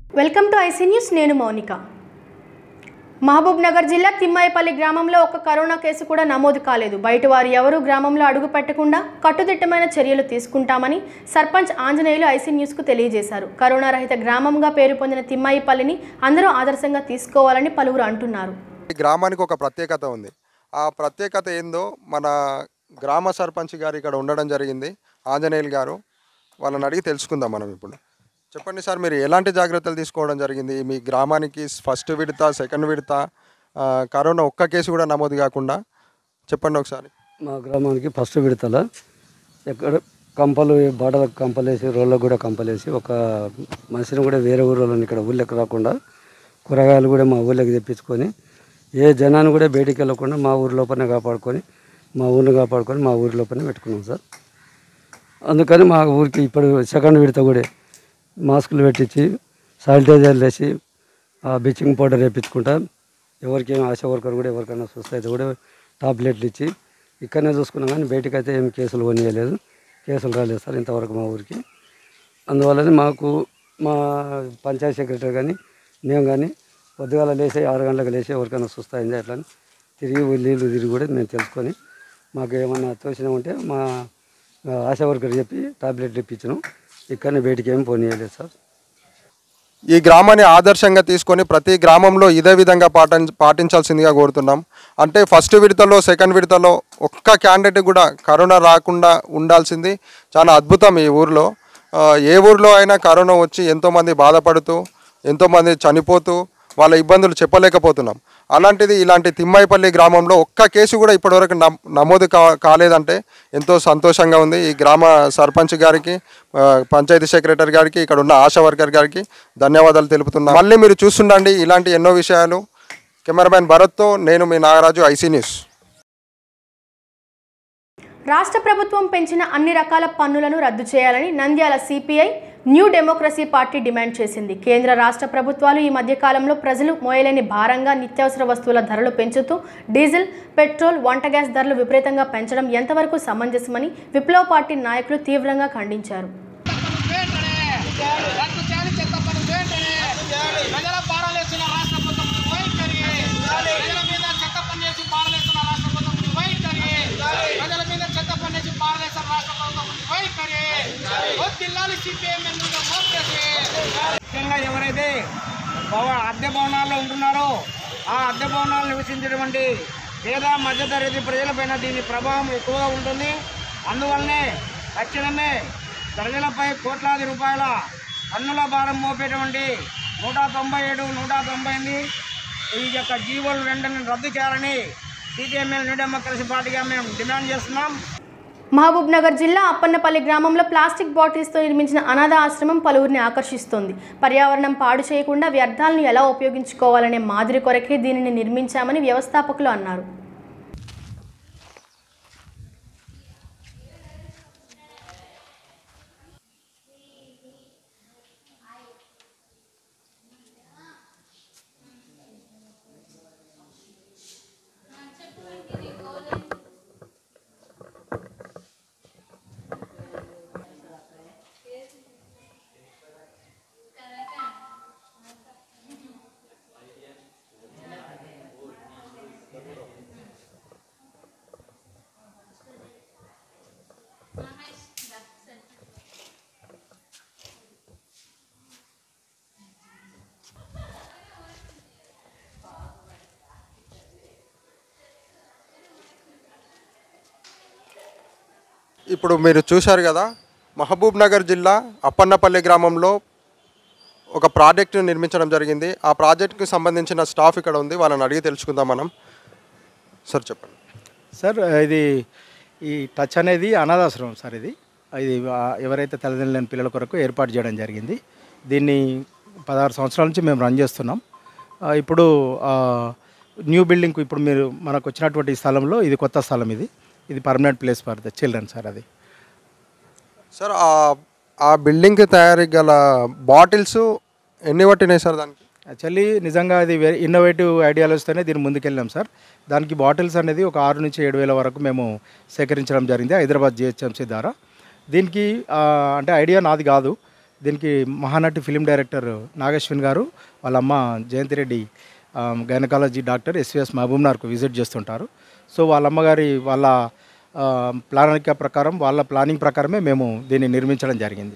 Welcome to IC news నేను మౌనిక మహబూబ్ నగర్ జిల్లా తిమ్మాయిపల్లి గ్రామంలో ఒక కరోనా కేసు కూడా నమోదు కాలేదు బయట వారు ఎవరూ గ్రామంలో అడుగు పెట్టకుండా కట్టుదిట్టమైన చర్యలు తీసుకుంటామని సర్పంచ్ ఆంజనేయులు ఐసీ న్యూస్కు తెలియజేశారు కరోనా రహిత గ్రామంగా పేరు పొందిన తిమ్మాయిపల్లిని అందరూ ఆదర్శంగా తీసుకోవాలని పలువురు అంటున్నారు ఈ గ్రామానికి ఒక ప్రత్యేకత ఉంది ఆ ప్రత్యేకత ఏందో మన గ్రామ సర్పంచ్ గారు ఇక్కడ ఉండడం జరిగింది ఆంజనేయులు గారు వాళ్ళని అడిగి తెలుసుకుందాం మనం ఇప్పుడు చెప్పండి సార్ మీరు ఎలాంటి జాగ్రత్తలు తీసుకోవడం జరిగింది మీ గ్రామానికి ఫస్ట్ విడత సెకండ్ విడత ఆ, కరోనా ఒక్క కేసు కూడా నమోదు కాకుండా చెప్పండి ఒకసారి మా గ్రామానికి ఫస్ట్ విడతల ఎక్కడ కంపలు బాటలకు కంపలేసి రోళ్ళకు కూడా కంపలేసి ఒక మనిషిని కూడా వేరే ఊళ్ళని ఇక్కడ ఊళ్ళకి రాకుండా కూరగాయలు కూడా మా ఊళ్ళకి తెప్పించుకొని ఏ జనాన్ని కూడా బయటికి వెళ్ళకుండా మా ఊరి లోపలనే కాపాడుకొని మా ఊరిని కాపాడుకొని మా ఊరి లోపలనే పెట్టుకున్నాం సార్ అందుకని మా ఊరికి ఇప్పుడు సెకండ్ విడత కూడా మాస్కులు పెట్టించి శానిటైజర్లు వేసి ఆ బ్లీచింగ్ పౌడర్ వేయించుకుంటా ఎవరికి ఏం ఆశ వర్కర్ కూడా ఎవరికైనా సుస్థ అయితే కూడా టాబ్లెట్లు ఇచ్చి ఇక్కడనే చూసుకున్నాం కానీ బయటకు అయితే ఏం కేసులు కొనియలేదు కేసులు రాలేదు సార్ ఇంతవరకు మా ఊరికి అందువల్లనే మాకు మా పంచాయతీ సెక్రటరీ కానీ మేము కానీ పొద్దుగాల లేచి ఆరు గంటలకు లేచి ఎవరికైనా సుస్థ అయింది అట్లా అని తిరిగి నీళ్ళు తిరిగి కూడా మేము తెలుసుకొని మాకు ఏమన్నా తోచిన ఉంటే మా ఆ, ఆశా వర్కర్ చెప్పి టాబ్లెట్లు ఇప్పించినాం ఇక్కడనే బయటికి ఏం పోనీయలేదు సార్ ఈ గ్రామాన్ని ఆదర్శంగా తీసుకొని ప్రతి గ్రామంలో ఇదే విధంగా పాటించ పాటించాల్సిందిగా కోరుతున్నాం అంటే ఫస్ట్ విడతలో సెకండ్ విడతలో ఒక్క క్యాండిడేట్ కూడా కరోనా రాకుండా ఉండాల్సింది చాలా అద్భుతం ఈ ఊర్లో ఆ, ఏ ఊర్లో అయినా కరోనా వచ్చి ఎంతోమంది బాధపడుతూ ఎంతోమంది చనిపోతూ వాళ్ళ ఇబ్బందులు చెప్పలేకపోతున్నాం అలాంటిది ఇలాంటి తిమ్మాయిపల్లి గ్రామంలో ఒక్క కేసు కూడా ఇప్పటివరకు నమ్- నమోదు కా కాలేదంటే ఎంతో సంతోషంగా ఉంది ఈ గ్రామ సర్పంచ్ గారికి ఆ, పంచాయతీ సెక్రటరీ గారికి ఇక్కడ ఉన్న ఆశా వర్కర్ గారికి ధన్యవాదాలు తెలుపుతున్నాం మళ్ళీ మీరు చూస్తుండండి ఇలాంటి ఎన్నో విషయాలు కెమెరామ్యాన్ భరత్తో నేను మీ నాగరాజు ఐసీ న్యూస్ రాష్ట్ర ప్రభుత్వం పెంచిన అన్ని రకాల పన్నులను రద్దు చేయాలని Nandyal CPI New Democracy party demand చేసింది కేంద్ర రాష్ట్ర ప్రభుత్వాలు ఈ మధ్య కాలంలో ప్రజలు మోయలేని భారంగా నిత్యావసర వస్తువుల ధరలు పెంచుతూ డీజిల్ పెట్రోల్ వంట గ్యాస్ ధరలు విపరీతంగా పెంచడం ఎంతవరకు సమంజసమని విప్లవ పార్టీ నాయకులు తీవ్రంగా ఖండించారు రద్దు చేయాలి చెత్త పన్ను వెంటనే ప్రజల పారలేస్తున్న రాష్ట్ర ప్రభుత్వం వైఖరి ప్రజల మీద చెత్త పన్ను వేసి పారలేస్తున్న రాష్ట్ర ప్రభుత్వం వైఖరి ప్రజల మీద చెత్త పన్ను వేసి పారలేస్తున్న రాష్ట్ర ప్రభుత్వం వైఖరి వద్దిల్లాలి సిపిఎం ముఖ్యంగా ఎవరైతే భవ- అద్దె భవనాల్లో ఉంటున్నారో ఆ అద్దె భవనాలు నివసించినటువంటి పేద మధ్యతరగతి ప్రజలపైన దీని ప్రభావం ఎక్కువగా ఉంటుంది అందువల్లనే తక్షణమే ప్రజలపై కోట్లాది రూపాయల పన్నుల భారం మోపేటువంటి నూట తొంభై ఏడు నూట తొంభై ఎనిమిది ఈ యొక్క జీవోలు వెంటనే రద్దు చేయాలని సిపిఎంఎల్ న్యూ డెమోక్రసీ పార్టీగా మేము డిమాండ్ చేస్తున్నాం మహబూబ్ నగర్ జిల్లా అప్పన్నపల్లి గ్రామంలో ప్లాస్టిక్ బాటిల్స్తో నిర్మించిన అనాథ ఆశ్రమం పలువురిని ఆకర్షిస్తోంది పర్యావరణం పాడు చేయకుండా వ్యర్థాలను ఎలా ఉపయోగించుకోవాలనే మాదిరి కొరకే దీనిని నిర్మించామని వ్యవస్థాపకులు అన్నారు ఇప్పుడు మీరు చూశారు కదా మహబూబ్ నగర్ జిల్లా అప్పన్నపల్లి గ్రామంలో ఒక ప్రాజెక్టు నిర్మించడం జరిగింది ఆ ప్రాజెక్టుకి సంబంధించిన స్టాఫ్ ఇక్కడ ఉంది వాళ్ళని అడిగి తెలుసుకుందాం మనం సార్ చెప్పండి సార్ ఇది ఈ టచ్ అనేది అనాథాశ్రమం సార్ ఇది ఇది ఆ, ఎవరైతే తల్లిదండ్రులు లేని పిల్లల కొరకు ఏర్పాటు చేయడం జరిగింది దీన్ని పదహారు సంవత్సరాల నుంచి మేము రన్ చేస్తున్నాం ఆ, ఇప్పుడు ఆ, న్యూ బిల్డింగ్ ఇప్పుడు మీరు మనకు వచ్చినటువంటి ఈ స్థలంలో ఇది కొత్త స్థలం ఇది ఇది permanent place for the children sir అది సార్ ఆ- ఆ బిల్డింగ్కి తయారీ గల బాటిల్స్ ఎన్ని పట్టినాయి సార్ దానికి యాక్చువల్లీ నిజంగా అది వెరీ ఇన్నోవేటివ్ ఐడియాలజీతోనే దీన్ని ముందుకెళ్ళాం సార్ దానికి బాటిల్స్ అనేది ఒక ఆరు నుంచి ఏడు వేల వరకు మేము సేకరించడం జరిగింది హైదరాబాద్ జిహెచ్ఎంసీ ద్వారా దీనికి ఆ, అంటే ఐడియా నాది కాదు దీనికి మహానటి ఫిలిం డైరెక్టర్ నాగేశ్వన్ గారు వాళ్ళ అమ్మ Jayanthi Reddy gynaecology doctor SVS మహబూబ్నార్కు విజిట్ చేస్తుంటారు సో వాళ్ళ అమ్మగారి వాళ్ళ ఆ, ప్రణాళిక ప్రకారం వాళ్ళ ప్లానింగ్ ప్రకారమే మేము దీన్ని నిర్మించడం జరిగింది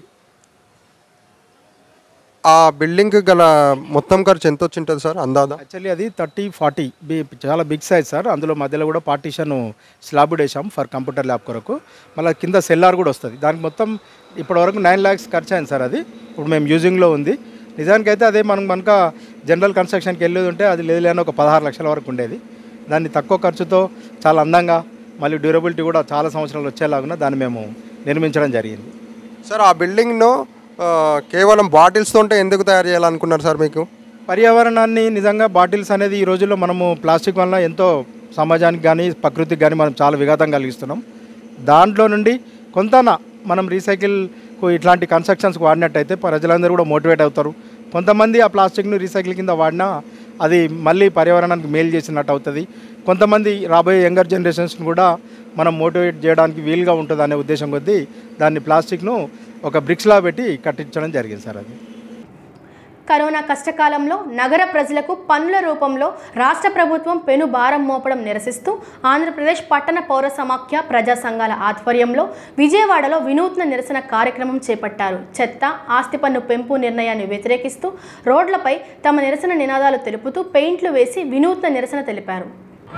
ఆ బిల్డింగ్ గల మొత్తం ఖర్చు ఎంత వచ్చి ఉంటుంది సార్ అందాదా యాక్చువల్లీ అది థర్టీ ఫార్టీ బి చాలా బిగ్ సైజ్ సార్ అందులో మధ్యలో కూడా పార్టీషన్ స్లాబ్ వేసాం ఫర్ కంప్యూటర్ ల్యాబ్ కొరకు మళ్ళీ కింద సెల్లార్ కూడా వస్తుంది దానికి మొత్తం ఇప్పటివరకు నైన్ ల్యాక్స్ ఖర్చు అయింది సార్ అది ఇప్పుడు మేము యూజింగ్లో ఉంది నిజానికైతే అదే మనం కనుక జనరల్ కన్స్ట్రక్షన్కి వెళ్ళేది ఉంటే అది లేదు లేని ఒక పదహారు లక్షల వరకు ఉండేది దాన్ని తక్కువ ఖర్చుతో చాలా అందంగా మళ్ళీ డ్యూరబిలిటీ కూడా చాలా సంవత్సరాలు వచ్చేలాగా దాన్ని మేము నిర్మించడం జరిగింది సార్ ఆ బిల్డింగ్ను ఆ, కేవలం బాటిల్స్తో ఉంటే ఎందుకు తయారు చేయాలనుకున్నారు సార్ మీకు పర్యావరణాన్ని నిజంగా బాటిల్స్ అనేది ఈ రోజుల్లో మనము ప్లాస్టిక్ వల్ల ఎంతో సమాజానికి కానీ ప్రకృతికి కానీ మనం చాలా విఘాతం కలిగిస్తున్నాం దాంట్లో నుండి కొంతనా మనం రీసైకిల్కు ఇట్లాంటి కన్స్ట్రక్షన్స్కి వాడినట్టయితే ప్రజలందరూ కూడా మోటివేట్ అవుతారు కొంతమంది ఆ ప్లాస్టిక్ను రీసైకిల్ కింద వాడినా అది మళ్ళీ పర్యావరణానికి మేలు చేసినట్టు అవుతుంది కొంతమంది రాబోయే యంగర్ జనరేషన్స్ని కూడా మనం మోటివేట్ చేయడానికి వీలుగా ఉంటుంది అనే ఉద్దేశం కొద్దీ దాన్ని ప్లాస్టిక్ను ఒక బ్రిక్స్లా పెట్టి కట్టించడం జరిగింది సార్ అది కరోనా కష్టకాలంలో నగర ప్రజలకు పన్నుల రూపంలో రాష్ట్ర ప్రభుత్వం పెను భారం మోపడం నిరసిస్తూ ఆంధ్రప్రదేశ్ పట్టణ పౌర సమాఖ్య ప్రజా సంఘాల ఆధ్వర్యంలో విజయవాడలో వినూత్న నిరసన కార్యక్రమం చేపట్టారు చెత్త ఆస్తి పన్ను పెంపు నిర్ణయాన్ని వ్యతిరేకిస్తూ రోడ్లపై తమ నిరసన నినాదాలు తెలుపుతూ పెయింట్లు వేసి వినూత్న నిరసన తెలిపారు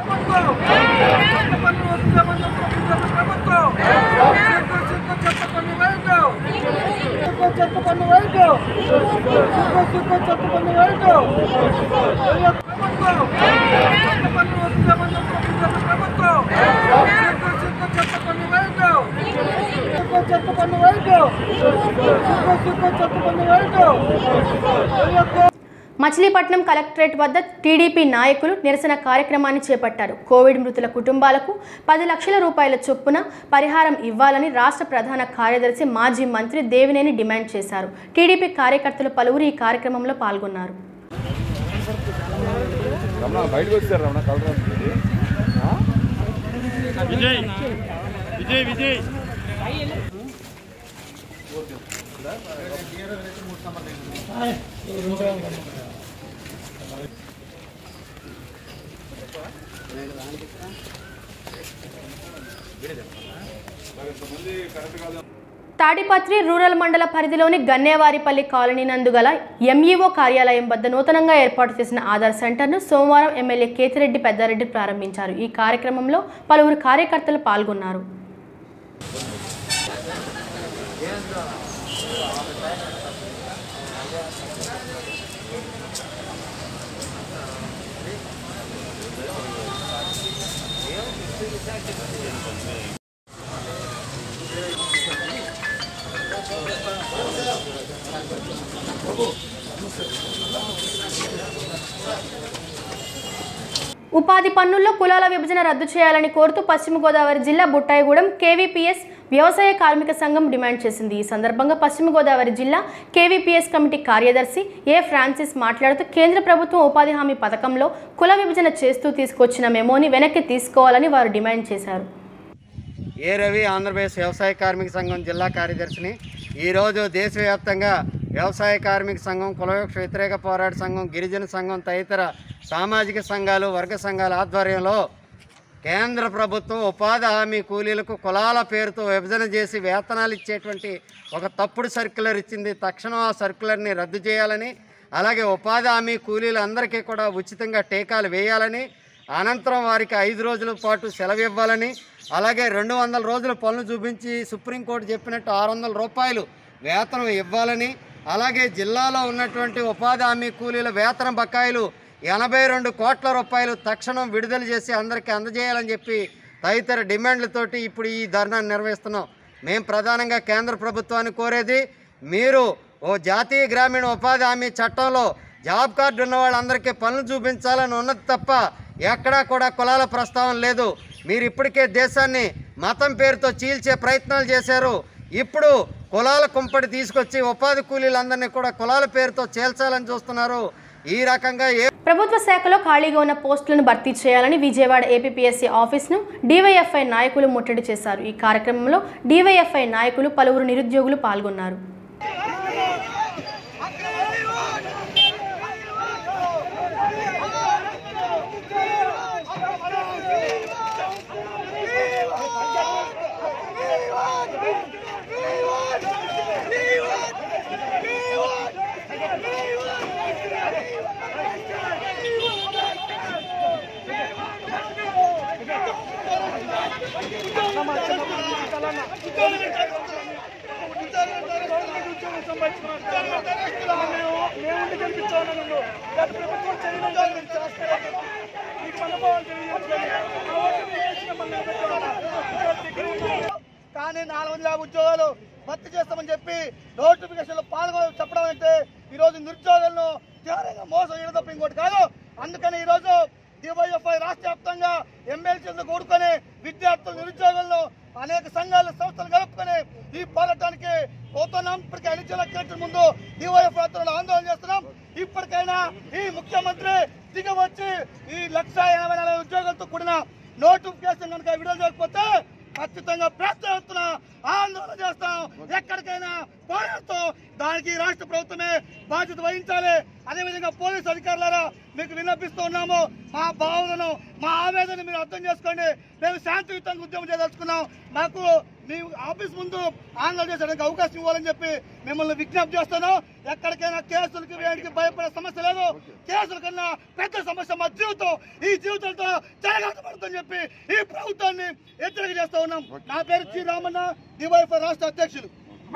మచిలీపట్నం కలెక్టరేట్ వద్ద టీడీపీ నాయకులు నిరసన కార్యక్రమాన్ని చేపట్టారు కోవిడ్ మృతుల కుటుంబాలకు పది లక్షల రూపాయల చొప్పున పరిహారం ఇవ్వాలని రాష్ట్ర ప్రధాన కార్యదర్శి మాజీ మంత్రి దేవినేని డిమాండ్ చేశారు టీడీపీ కార్యకర్తలు పలువురు ఈ కార్యక్రమంలో పాల్గొన్నారు తాడిపత్రి రూరల్ మండల పరిధిలోని గన్నేవారిపల్లి కాలనీ నందు గల ఎంఈఓ కార్యాలయం వద్ద నూతనంగా ఏర్పాటు చేసిన ఆధార్ సెంటర్ను సోమవారం ఎమ్మెల్యే కేతిరెడ్డి పెద్దారెడ్డి ప్రారంభించారు ఈ కార్యక్రమంలో పలువురు కార్యకర్తలు పాల్గొన్నారు ఉపాధి పన్నుల్లో కులాల విభజన రద్దు చేయాలని కోరుతూ పశ్చిమ గోదావరి జిల్లా బుట్టాయిగూడెం కేవీపీఎస్ వ్యవసాయ కార్మిక సంఘం డిమాండ్ చేసింది ఈ సందర్భంగా పశ్చిమ గోదావరి జిల్లా కేవీపీఎస్ కమిటీ కార్యదర్శి ఏ ఫ్రాన్సిస్ మాట్లాడుతూ కేంద్ర ప్రభుత్వం ఉపాధి హామీ పథకంలో కుల విభజన చేస్తూ తీసుకొచ్చిన మెమోని వెనక్కి తీసుకోవాలని వారు డిమాండ్ చేశారు ఏ రవి ఆంధ్రప్రదేశ్ వ్యవసాయ కార్మిక సంఘం జిల్లా కార్యదర్శిని ఈరోజు దేశవ్యాప్తంగా వ్యవసాయ కార్మిక సంఘం కులవివక్ష వ్యతిరేక పోరాట సంఘం గిరిజన సంఘం తదితర సామాజిక సంఘాలు వర్గ సంఘాల ఆధ్వర్యంలో కేంద్ర ప్రభుత్వం ఉపాధి హామీ కూలీలకు కులాల పేరుతో విభజన చేసి వేతనాలు ఇచ్చేటువంటి ఒక తప్పుడు సర్క్యులర్ ఇచ్చింది తక్షణం ఆ సర్క్యులర్ని రద్దు చేయాలని అలాగే ఉపాధి హామీ కూలీలందరికీ కూడా ఉచితంగా టీకాలు వేయాలని అనంతరం వారికి ఐదు రోజుల పాటు సెలవు ఇవ్వాలని అలాగే రెండు వందల రోజుల పనులు చూపించి సుప్రీంకోర్టు చెప్పినట్టు ఆరు వందల రూపాయలు వేతనం ఇవ్వాలని అలాగే జిల్లాలో ఉన్నటువంటి ఉపాధి హామీ కూలీల వేతన బకాయిలు ఎనభై రెండు కోట్ల రూపాయలు తక్షణం విడుదల చేసి అందరికీ అందజేయాలని చెప్పి తదితర డిమాండ్లతోటి ఇప్పుడు ఈ ధర్నాన్ని నిర్వహిస్తున్నాం మేము ప్రధానంగా కేంద్ర ప్రభుత్వాన్ని కోరేది మీరు ఓ జాతీయ గ్రామీణ ఉపాధి హామీ చట్టంలో జాబ్ కార్డు ఉన్న వాళ్ళందరికీ పనులు చూపించాలని ఉన్నది తప్ప ఎక్కడా కూడా కులాల ప్రస్తావన లేదు మీరు ఇప్పటికే దేశాన్ని మతం పేరుతో చీల్చే ప్రయత్నాలు చేశారు ఇప్పుడు కులాల కుంపటి తీసుకొచ్చి ఉపాధి కూలీలందరినీ కూడా కులాల పేరుతో చేల్చాలని చూస్తున్నారు ఈ రకంగా ఏ ప్రభుత్వ శాఖలో ఖాళీగా ఉన్న పోస్టులను భర్తీ చేయాలని విజయవాడ ఏపీఎస్సీ ఆఫీస్ను డీవైఎఫ్ఐ నాయకులు ముట్టడి చేశారు ఈ కార్యక్రమంలో డీవైఎఫ్ఐ నాయకులు పలువురు నిరుద్యోగులు పాల్గొన్నారు కానీ నాలుగు వందల యాభై ఉద్యోగాలు భర్తీ చేస్తామని చెప్పి నోటిఫికేషన్ లో పాల్గొన చెప్పడం అంటే ఈ రోజు నిరుద్యోగులను తీవ్రంగా మోసం చేయడం తప్ప ఇంకోటి కాదు అందుకని ఈ రోజు డివైఎఫ్ఐ రాష్ట్ర వ్యాప్తంగా ఎమ్మెల్సీలను కూడుకొని విద్యార్థులు నిరుద్యోగులను అనేక సంఘాలు సంస్థలు కలుపుకొని ఈ పోరాటానికి పోతున్నాం ఇప్పటికే అన్ని జిల్లా కలెక్టర్ ముందు డివైఎఫ్ యాత్రలో ఆందోళన చేస్తున్నాం ఇప్పటికైనా ఈ ముఖ్యమంత్రి దిగి వచ్చి ఈ లక్ష ఎనభై నాలుగు ఉద్యోగాలతో కూడిన నోటిఫికేషన్ కనుక విడుదల చేయకపోతే ఖచ్చితంగా పెద్ద ఎత్తున ఆందోళన చేస్తాం ఎక్కడికైనా పోరాడుతాం దానికి ఈ రాష్ట్ర ప్రభుత్వమే బాధ్యత వహించాలి అదేవిధంగా పోలీసు అధికారులారా మీకు విన్నపిస్తూ ఉన్నాము మా భావనను మా ఆవేదన మీరు అర్థం చేసుకోండి మేము శాంతియుతంగా ఉద్యమం చేయదలుచుకున్నాం మాకు మీ ఆఫీస్ ముందు ఆందోళన చేసడానికి అవకాశం ఇవ్వాలని చెప్పి మిమ్మల్ని విజ్ఞప్తి చేస్తున్నాం ఎక్కడికైనా కేసులకి వేడికి భయపడే సమస్య లేదు కేసుల కన్నా పెద్ద సమస్య మా జీవితం ఈ జీవితంతో చెలగాటపడుతుందని చెప్పి ఈ ప్రభుత్వాన్ని హెచ్చరిక చేస్తూ ఉన్నాం నా పేరు జి రామన్న డివైఎఫ్ రాష్ట్ర అధ్యక్షులు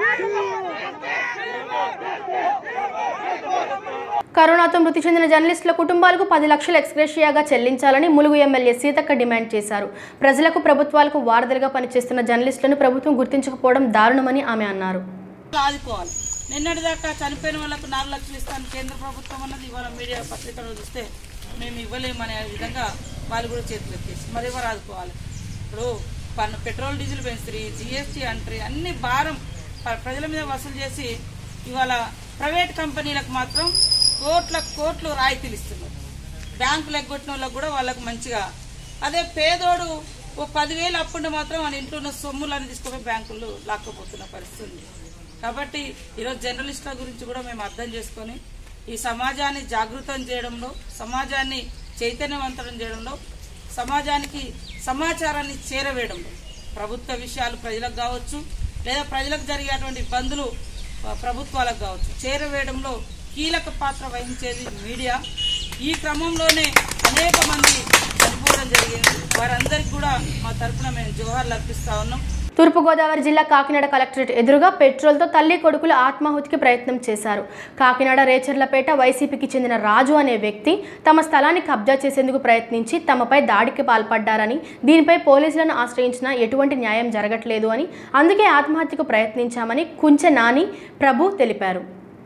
కరోనాతో మృతి చెందిన జర్నలిస్టుల కుటుంబాలకు పది లక్షల ఎక్స్గ్రేషియాగా చెల్లించాలని ములుగు ఎమ్మెల్యే సీతక్క డిమాండ్ చేశారు ప్రజలకు ప్రభుత్వాలకు వారధులుగా పనిచేస్తున్న జర్నలిస్టులను ప్రభుత్వం గుర్తించకపోవడం దారుణమని ఆమె అన్నారు ఆదుకోవాలి నిన్నటిదాకా చనిపోయిన వాళ్ళకు నాలుగు లక్షలు ఇస్తాను కేంద్ర ప్రభుత్వం అన్నది ఇవాళ మీడియా పత్రికలో చూస్తే మేము ఇవ్వలేమనే విధంగా వాళ్ళు కూడా చేతులు ఎత్తేసి మరి ఎవరు ఆదుకోవాలి ఇప్పుడు పన్ను పెట్రోల్ డీజిల్ పెంచుతారు జిఎస్టీ అంటారు అన్ని భారం ప్ర- ప్రజల మీద వసూలు చేసి ఇవాళ ప్రైవేట్ కంపెనీలకు మాత్రం కోట్ల కోట్లు రాయితీలు ఇస్తున్నారు బ్యాంకులు ఎగ్గొట్టిన వాళ్ళకు కూడా వాళ్ళకు మంచిగా అదే పేదోడు ఓ పదివేలు అప్పుంటే మాత్రం మన ఇంట్లో ఉన్న సొమ్ములను తీసుకుపోయి బ్యాంకులు లాక్కపోతున్న పరిస్థితి ఉంది కాబట్టి ఈరోజు జర్నలిస్టుల గురించి కూడా మేము అర్థం చేసుకొని ఈ సమాజాన్ని జాగృతం చేయడంలో సమాజాన్ని చైతన్యవంతం చేయడంలో సమాజానికి సమాచారాన్ని చేరవేయడంలో ప్రభుత్వ విషయాలు ప్రజలకు కావచ్చు లేదా ప్రజలకు జరిగేటువంటి ఇబ్బందులు ఆ, ప్రభుత్వాలకు కావచ్చు చేరవేయడంలో కీలక పాత్ర వహించేది మీడియా ఈ క్రమంలోనే అనేక మంది చనిపోవడం జరిగింది వారందరికీ కూడా మా తరపున మేము జోహార్లు అర్పిస్తా ఉన్నాం తూర్పుగోదావరి జిల్లా కాకినాడ కలెక్టరేట్ ఎదురుగా పెట్రోల్తో తల్లి కొడుకులు ఆత్మాహుతికి ప్రయత్నం చేశారు కాకినాడ రేచర్లపేట వైసీపీకి చెందిన రాజు అనే వ్యక్తి తమ స్థలాన్ని కబ్జా చేసేందుకు ప్రయత్నించి తమపై దాడికి పాల్పడ్డారని దీనిపై పోలీసులను ఆశ్రయించినా ఎటువంటి న్యాయం జరగట్లేదు అని అందుకే ఆత్మహత్యకు ప్రయత్నించామని కుంచె నాని ప్రభు తెలిపారు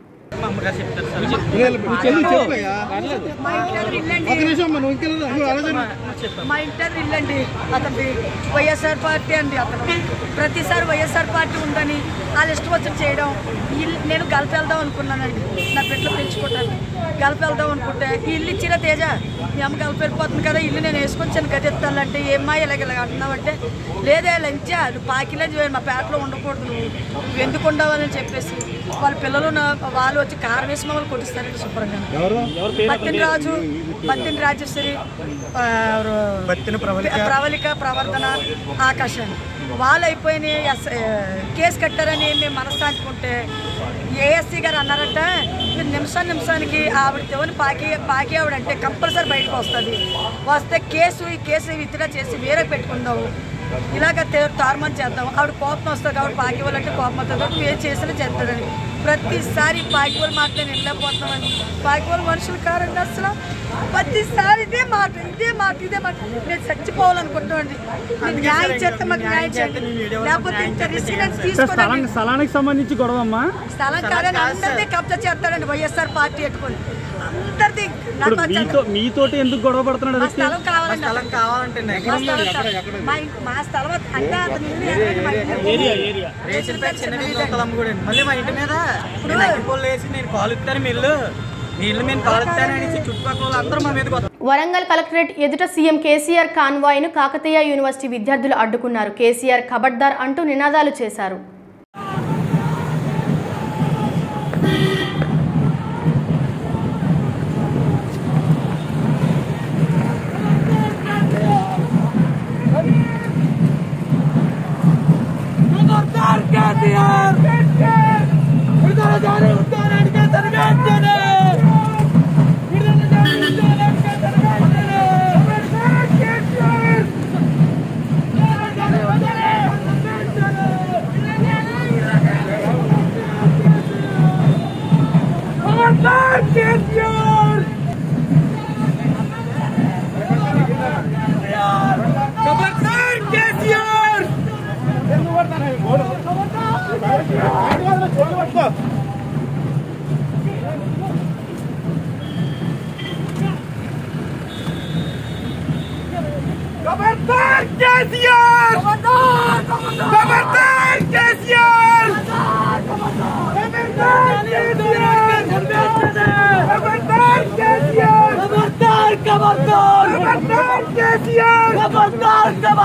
మా ఇంటర్ ఇల్లండి అతని వైఎస్ఆర్ పార్టీ అండి అతను ప్రతిసారి వైఎస్ఆర్ పార్టీ ఉందని వాళ్ళు ఇష్టం వచ్చి చేయడం ఇల్లు నేను గల్ఫ్ వెళ్దాం అనుకున్నానండి నా బిడ్డలు పెంచుకుంటాను గల్ఫ్ వెళ్దాం అనుకుంటే ఈ ఇల్లు ఇచ్చిన తేజ మీ అమ్మ గల్ఫ్ వెళ్ళిపోతుంది కదా ఇల్లు నేను వేసుకొచ్చాను గది ఎత్తానంటే ఏమ్మా ఇలాగ ఇలాగ అంటున్నావంటే లేదే లంచా నువ్వు పాకిలే చూడండి మా పేటలో ఉండకూడదు నువ్వు నువ్వు ఎందుకు ఉండవాలని చెప్పేసి వాళ్ళ పిల్లలు నా- వాళ్ళు వచ్చి కారం వేసి మమ్మల్ని కొట్టిస్తారండి శుభ్రంగా బత్తిన రాజు బత్తిన రాజేశ్వరి ఆ, ప్రవళిక ప్రవర్తన ఆకాశాన్ని వాళ్ళు అయిపోయినాయి ఎస్- ఆ, కేసు కట్టారని మేము మనస్థాంచుకుంటే ఏఎస్సీ గారు అన్నారంట మీరు నిమిషం నిమిషానికి ఆవిడ తెవని పాకి పాకి ఆవిడ అంటే కంపల్సరీ బయటకు వస్తుంది వస్తే కేసు ఈ కేసు విత్డ్రా చేసి వేరే పెట్టుకుందాము ఇలాగ తే- తారుమారు చేద్దాం ఆవిడ కోపం వస్తుంది కాబట్టి పాకి వాళ్ళంటే కోపం వస్తుంది కాబట్టి మేము చేసినా చేస్తాడని ప్రతిసారి పాకి వాళ్ళు మాట నేను వెళ్ళకపోతున్నామని పాకి వాళ్ళు మనుషులు కారండి అసలు ప్రతిసారి ఇదే మాట ఇదే మాట ఇదే మాట నేను చచ్చిపోవాలనుకుంటామండి నేను న్యాయం చేస్తే మాకు న్యాయం చేయండి లేకపోతే ఇంత రిస్క్ నేను తీసుకోనండి స్థలానికి సంబంధించి గొడవ అమ్మా స్థలం కాదని అందరినీ కబ్జా చేస్తాడండి వైఎస్ఆర్ పార్టీ పెట్టుకొని అందరిది నాకు ఇప్పుడు మీతో మీతోటి ఎందుకు గొడవ పడుతున్నాడు మా స్థలం కావాలండి స్థలం కావాలంటే మా ఇంటి- మా స్థలం అంటే అతని ఇల్లు ఎక్కడండి? మా ఇల్లు. రేచలపేట చిన్న వీధి. మళ్ళీ మా ఇంటి మీద నేను అగ్గిపోలు వేసి నేను కాలు ఇస్తాను మీ ఇల్లు మీ ఇల్లు మేము కాలు ఇస్తాననేసి చుట్టుపక్కల వాళ్ళు అందరూ మా మీదకి వస్తారు వరంగల్ కలెక్టరేట్ ఎదుట సీఎం కేసీఆర్ కాన్వాయ్ను కాకతీయ యూనివర్సిటీ విద్యార్థులు అడ్డుకున్నారు కేసీఆర్ ఖబర్దార్ అంటూ నినాదాలు చేశారు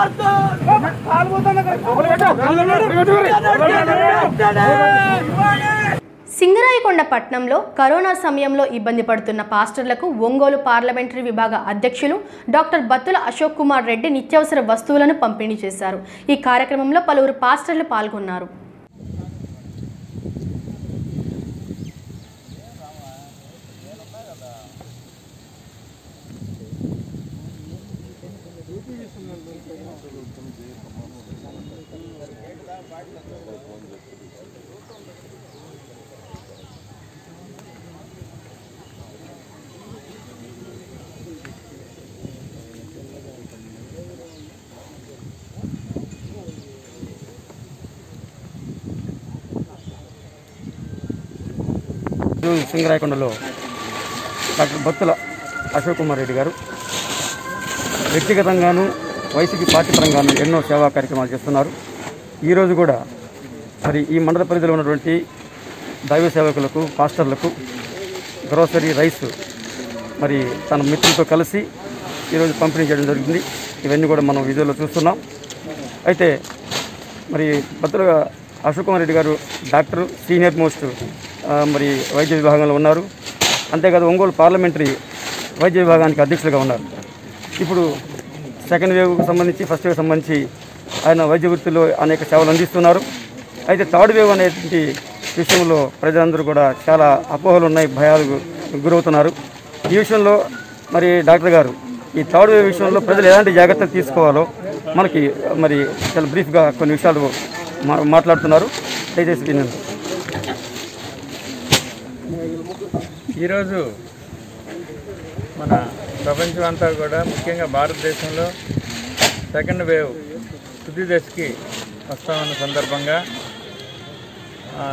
సింగరాయకొండ పట్నంలో కరోనా సమయంలో ఇబ్బంది పడుతున్న పాస్టర్లకు ఒంగోలు పార్లమెంటరీ విభాగ అధ్యక్షులు డాక్టర్ బత్తుల అశోక్ కుమార్ రెడ్డి నిత్యావసర వస్తువులను పంపిణీ చేశారు ఈ కార్యక్రమంలో పలువురు పాస్టర్లు పాల్గొన్నారు ఈరోజు సింగరాయకొండలో డాక్టర్ భక్తుల అశోక్ కుమార్ రెడ్డి గారు వ్యక్తిగతంగాను వైసీపీ పార్టీ పరంగాను ఎన్నో సేవా కార్యక్రమాలు చేస్తున్నారు ఈరోజు కూడా మరి ఈ మండల పరిధిలో ఉన్నటువంటి దైవ సేవకులకు పాస్టర్లకు గ్రోసరీ రైస్ మరి తన మిత్రులతో కలిసి ఈరోజు పంపిణీ చేయడం జరిగింది ఇవన్నీ కూడా మనం వీడియోలో చూస్తున్నాం అయితే మరి భద్ర అశోక్ కుమార్ రెడ్డి గారు డాక్టర్ సీనియర్ మోస్ట్ ఆ, మరి వైద్య విభాగంలో ఉన్నారు అంతేకాదు ఒంగోలు పార్లమెంటరీ వైద్య విభాగానికి అధ్యక్షులుగా ఉన్నారు ఇప్పుడు సెకండ్ వేవ్కు సంబంధించి ఫస్ట్ వేవ్ సంబంధించి ఆయన వైద్య వృత్తిలో అనేక సేవలు అందిస్తున్నారు అయితే థర్డ్ వేవ్ అనేటువంటి విషయంలో ప్రజలందరూ కూడా చాలా అపోహలు ఉన్నాయి భయాలకు గురవుతున్నారు ఈ విషయంలో మరి డాక్టర్ గారు ఈ థర్డ్ వేవ్ విషయంలో ప్రజలు ఎలాంటి జాగ్రత్తలు తీసుకోవాలో మనకి మరి చాలా బ్రీఫ్గా కొన్ని విషయాలు మా- మాట్లాడుతున్నారు దయచేసి వినండి ఈరోజు మన ప్రపంచం అంతా కూడా ముఖ్యంగా భారతదేశంలో సెకండ్ వేవ్ తుది దశకి వస్తామన్న సందర్భంగా ఆ,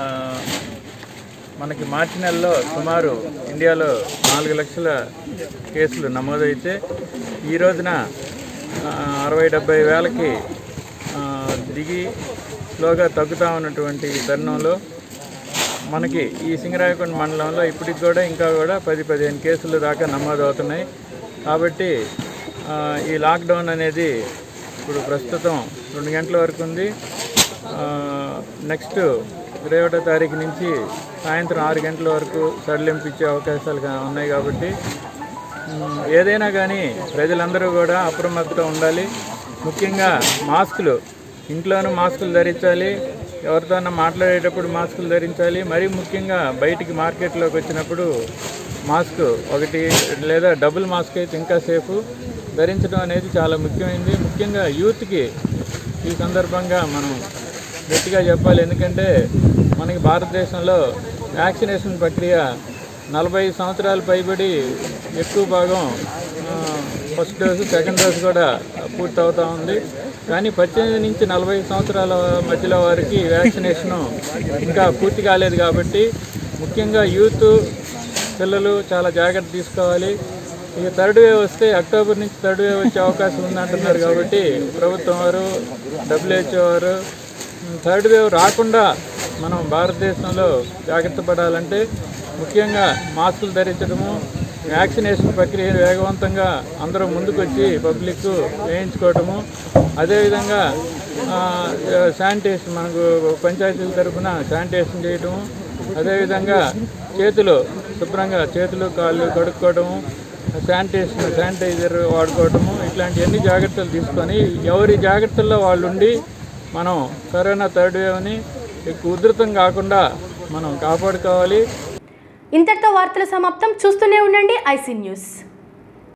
మనకి మార్చి నెలలో సుమారు ఇండియాలో నాలుగు లక్షల కేసులు నమోదైతే ఈ రోజున ఆ, అరవై డెబ్బై వేలకి ఆ, దిగి స్లోగా తగ్గుతూ ఉన్నటువంటి ఈ తరుణంలో మనకి ఈ సింగరాయకొండ మండలంలో ఇప్పటికి కూడా ఇంకా కూడా పది పదిహేను కేసులు దాకా నమోదు అవుతున్నాయి కాబట్టి ఆ, ఈ లాక్డౌన్ అనేది ఇప్పుడు ప్రస్తుతం రెండు గంటల వరకు ఉంది ఆ, నెక్స్ట్ ఇరవై ఒకటో తారీఖు నుంచి సాయంత్రం ఆరు గంటల వరకు సడలింపు ఇచ్చే అవకాశాలు గా- ఉన్నాయి కాబట్టి మ్, ఏదైనా కానీ ప్రజలందరూ కూడా అప్రమత్తం ఉండాలి ముఖ్యంగా మాస్కులు ఇంట్లోనూ మాస్కులు ధరించాలి ఎవరితోనన్నా మాట్లాడేటప్పుడు మాస్కులు ధరించాలి మరీ ముఖ్యంగా బయటికి మార్కెట్లోకి వచ్చినప్పుడు మాస్క్ ఒకటి లేదా డబుల్ మాస్క్ అయితే ఇంకా సేఫ్ ధరించడం అనేది చాలా ముఖ్యమైనది ముఖ్యంగా యూత్కి ఈ సందర్భంగా మనం గట్టిగా చెప్పాలి ఎందుకంటే మనకి భారతదేశంలో వ్యాక్సినేషన్ ప్రక్రియ నలభై సంవత్సరాలు పైబడి ఎక్కువ భాగం ఆ, ఫస్ట్ డోసు సెకండ్ డోసు కూడా పూర్తి అవుతా ఉంది కానీ పద్దెనిమిది నుంచి నలభై సంవత్సరాల మధ్యలో వారికి వ్యాక్సినేషన్ ఇంకా పూర్తి కాలేదు కాబట్టి ముఖ్యంగా యూత్ పిల్లలు చాలా జాగ్రత్త తీసుకోవాలి ఇక థర్డ్ వేవ్ వస్తే అక్టోబర్ నుంచి థర్డ్ వేవ్ వచ్చే అవకాశం ఉందంటున్నారు కాబట్టి ప్రభుత్వం వారు డబ్ల్యూహెచ్ఓ వారు థర్డ్ వేవ్ రాకుండా మనం భారతదేశంలో జాగ్రత్త పడాలంటే ముఖ్యంగా మాస్కులు ధరించడము వ్యాక్సినేషన్ ప్రక్రియ వేగవంతంగా అందరూ ముందుకొచ్చి పబ్లిక్ వేయించుకోవటము అదేవిధంగా ఆ, శానిటేషన్ మనకు పంచాయతీల తరఫున శానిటేషన్ చేయటము అదేవిధంగా చేతులు శుభ్రంగా చేతులు కాళ్ళు కడుక్కోవడము శానిటేషన్ శానిటైజర్ వాడుకోవటము ఇట్లాంటి జాగ్రత్తలు తీసుకొని ఎవరి జాగ్రత్తల్లో వాళ్ళు ఉండి మనం కరోనా థర్డ్ వేవ్ని ఎక్కువ ఉధృతం కాకుండా మనం కాపాడుకోవాలి ఇంతటితో వార్తల సమాప్తం చూస్తూనే ఉండండి ఐసీ న్యూస్